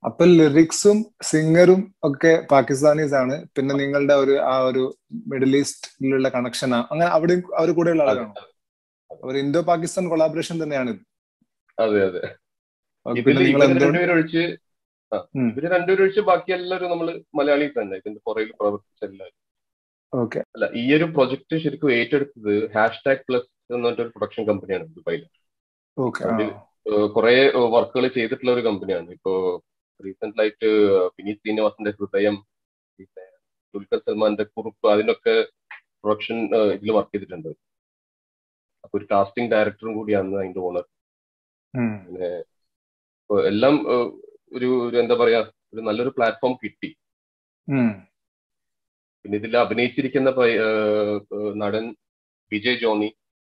അപ്പൊ ലിറിക്സും സിംഗറും ഒക്കെ പാകിസ്ഥാനീസ് ആണ് പിന്നെ നിങ്ങളുടെ ഒരു ആ ഒരു മിഡിൽ ഈസ്റ്റിലുള്ള കണക്ഷൻ അങ്ങനെ അവിടെ അവർ കൂടെയുള്ള ആളാണോ ഒരു ഇന്തോ പാകിസ്ഥാൻ കൊളാബറേഷൻ തന്നെയാണ് ഇത്. അതെ അതെ ഓക്കേ, ഇതിൽ പിന്നെ നിങ്ങൾ ഇവര് എന്തുകൊണ്ട് രണ്ടുപേരും ഒഴിച്ച് ആ, ഉം. ഇവര് രണ്ടുപേരും ഒഴിച്ച് ബാക്കി എല്ലാവരും നമ്മള് മലയാളീസ് തന്നെ ഇതിന്റെ പുറകിൽ പ്രവർത്തിച്ച എല്ലാവരും ഓക്കെ അല്ല ഈ ഒരു പ്രൊജക്ട് ശരിക്കും ഏറ്റെടുത്തത് ഹാഷ് ടാഗ് പ്ലസ് എന്ന് പറഞ്ഞിട്ടൊരു പ്രൊഡക്ഷൻ കമ്പനിയാണ് ദുബായിൽ ഓക്കെ അതിൽ കുറെ വർക്കുകൾ ചെയ്തിട്ടുള്ള ഒരു കമ്പനിയാണ് ഇപ്പോ റീസെന്റ് ആയിട്ട് വിനീത് ശ്രീനിവാസന്റെ ഹൃദയം പിന്നെ ദുൽഖർ സൽമാന്റെ കുറുപ്പ് അതിനൊക്കെ പ്രൊഡക്ഷൻ ഇതിൽ വർക്ക് ചെയ്തിട്ടുണ്ട് അപ്പൊ ഒരു കാസ്റ്റിംഗ് ഡയറക്ടറും കൂടിയാണ് അതിന്റെ ഓണർ പിന്നെ ഇപ്പൊ എല്ലാം ഏഹ്, ഒരു ഒരു എന്താ പറയാ ഒരു നല്ലൊരു പ്ലാറ്റ്ഫോം കിട്ടി പിന്നെ ഇതിൽ അഭിനയിച്ചിരിക്കുന്ന പയ്യ- ഏഹ്, ഏഹ്, നടൻ വിജയ് ജോണി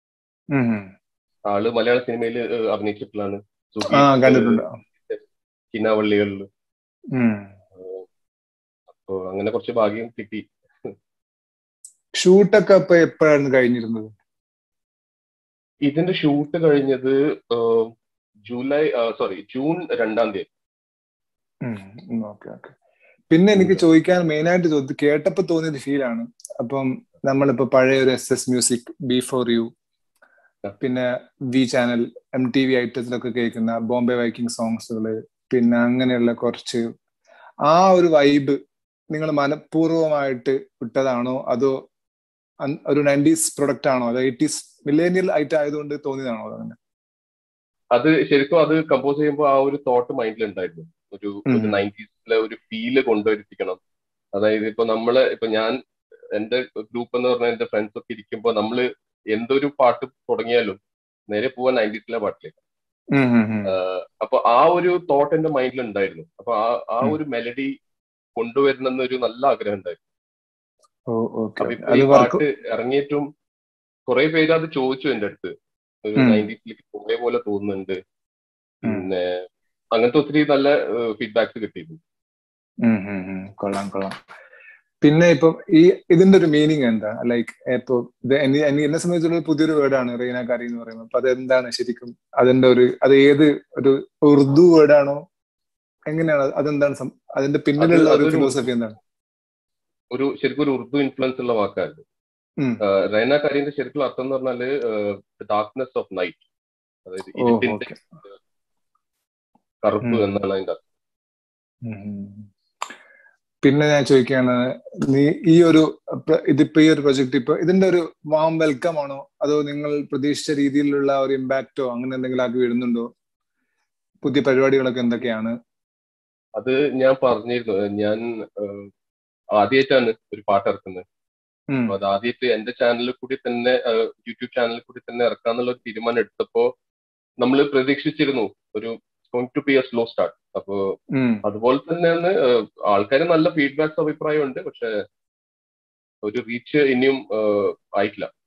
ആള് മലയാള സിനിമയിൽ അഭിനയിച്ചിട്ടുള്ളതാണ് ആ കണ്ടിട്ടുണ്ട് കിനാവള്ളികളിൽ ഉം. അപ്പൊ അങ്ങനെ കുറച്ച് ഭാഗ്യം കിട്ടി ഷൂട്ടൊക്കെ ഇപ്പൊ എപ്പോഴായിരുന്നു കഴിഞ്ഞിരുന്നത് ഇതിന്റെ ഷൂട്ട് കഴിഞ്ഞത് ഏഹ്, ജൂലൈ സോറി ജൂൺ രണ്ടാം തീയതി ഓക്കെ ഓക്കെ പിന്നെ എനിക്ക് ചോദിക്കാൻ മെയിൻ ആയിട്ട് ചോദിച്ചു കേട്ടപ്പോ തോന്നിയത് ഫീലാണ് അപ്പം നമ്മളിപ്പോ പഴയ ഒരു S S music B four U പിന്നെ V channel M T V ഐറ്റത്തിലൊക്കെ കേൾക്കുന്ന ബോംബെ വൈക്കിംഗ് സോങ്സുകള് പിന്നെ അങ്ങനെയുള്ള കുറച്ച് ആ ഒരു വൈബ് നിങ്ങൾ മനഃപൂർവ്വമായിട്ട് വിട്ടതാണോ അതോ അൻ- ഒരു നയൻറ്റീസ് പ്രൊഡക്റ്റ് ആണോ അതോ എയ്റ്റീസ് മില്ലേനിയൽ ആയിട്ട് ആയതുകൊണ്ട് തോന്നിയതാണോ അതങ്ങനെ അത് ശരിക്കും അത് കമ്പോസ് ചെയ്യുമ്പോൾ ആ ഒരു തോട്ട് മൈൻഡിൽ ഉണ്ടായിരുന്നു ഒരു ഒരു ഉം. നയൻറ്റീസിലെ ഒരു ഫീല് കൊണ്ടുവരുത്തിക്കണം അതായത് ഇപ്പൊ നമ്മള് ഇപ്പൊ ഞാൻ എന്റെ ഗ്രൂപ്പ് എന്ന് പറഞ്ഞാൽ എന്റെ ഫ്രണ്ട്സ് ഒക്കെ ഇരിക്കുമ്പോൾ നമ്മള് എന്തൊരു പാട്ട് തുടങ്ങിയാലും നേരെ പോവാൻ നയൻറ്റീസിലെ പാട്ടിലേക്ക് ഉം ഉം ഉം. അപ്പൊ ആ ഒരു തോട്ട് എന്റെ മൈൻഡിൽ ഉണ്ടായിരുന്നു അപ്പൊ ആ ആ ഉം. ഒരു മെലഡി കൊണ്ടുവരണം എന്നൊരു നല്ല ആഗ്രഹം ഉണ്ടായിരുന്നു ഓ ഓക്കെ അപ്പൊ ഇപ്പൊ അത് ഈ വർക്ക് പാട്ട് ഇറങ്ങിയിട്ടും കുറെ പേര് അത് ചോദിച്ചു എന്റെ അടുത്ത് ഒരു ഉം. നയൻറ്റീസിലേക്ക് പോയ പോലെ തോന്നുന്നുണ്ട് ഉം. പിന്നെ അങ്ങനത്തെ ഒത്തിരി നല്ല ഫീഡ്ബാക്സ് കിട്ടിയിരുന്നു ഉം ഉം ഉം. കൊള്ളാം കൊള്ളാം പിന്നെ ഇപ്പൊ ഈ ഇതിന്റെ ഒരു മീനിങ് എന്താ ലൈക്ക് ഇപ്പൊ ഇത് എന്നെ എന്നെ- എന്നെ സംബന്ധിച്ചുള്ള ഒരു പുതിയൊരു വേർഡാണ് റീനാക്കാരി എന്ന് പറയുന്നത് അപ്പൊ അതെന്താണ് ശരിക്കും അതിന്റെ ഒരു അത് ഏത് ഒരു ഉറുദു വേർഡാണോ എങ്ങനെയാണ് അതെന്താണ് സം- അതിന്റെ പിന്നിലുള്ള ഒരു അതൊരു ഫിലോസഫി എന്താണ് ഒരു ശരിക്കും ഒരു ഉറുദു ഇൻഫ്ലുവൻസ് ഉള്ള വാക്കാണ് ഉം. റൈന കാരിന്റെ ശരിക്കുള്ള അർത്ഥം എന്ന് പറഞ്ഞാല് ഡാർക്ക്നെസ് ഓഫ് നൈറ്റ് അതായത് ഓ ഇരുട്ടിന്റെ ഓക്കെ കറുപ്പ് ഉം. എന്നാണ് അതിന്റെ അർത്ഥം പിന്നെ ഞാൻ ചോദിക്കുകയാണ് നീ ഈ ഒരു പ്ര- ഇതിപ്പോ ഈ ഒരു പ്രൊജക്ട് ഇപ്പൊ ഇതിന്റെ ഒരു വാം വെൽക്കം ആണോ അതോ നിങ്ങൾ പ്രതീക്ഷിച്ച രീതിയിലുള്ള ഒരു ഇമ്പാക്റ്റോ അങ്ങനെ എന്തെങ്കിലും ആക്കി വരുന്നുണ്ടോ പുതിയ പരിപാടികളൊക്കെ എന്തൊക്കെയാണ് അത് ഞാൻ പറഞ്ഞിരുന്നു ഞാൻ ഏഹ്, ആദ്യമായിട്ടാണ് ഒരു പാട്ട് ഇറക്കുന്നത് ഉം. അപ്പൊ അത് ആദ്യമായിട്ട് എന്റെ ചാനലിൽ കൂടി തന്നെ ഏഹ്, യൂട്യൂബ് ചാനലിൽ കൂടി തന്നെ ഇറക്കാന്നുള്ള ഒരു തീരുമാനം എടുത്തപ്പോ നമ്മൾ പ്രതീക്ഷിച്ചിരുന്നു ഒരു going to be a slow start അപ്പോ ഉം. അതുപോലെ തന്നെയാണ് ആൾക്കാർ നല്ല ഫീഡ്ബാക്സ് അഭിപ്രായമുണ്ട് പക്ഷെ ഒരു റീച്ച് ഇനിയും ഏഹ്, ആയിട്ടില്ല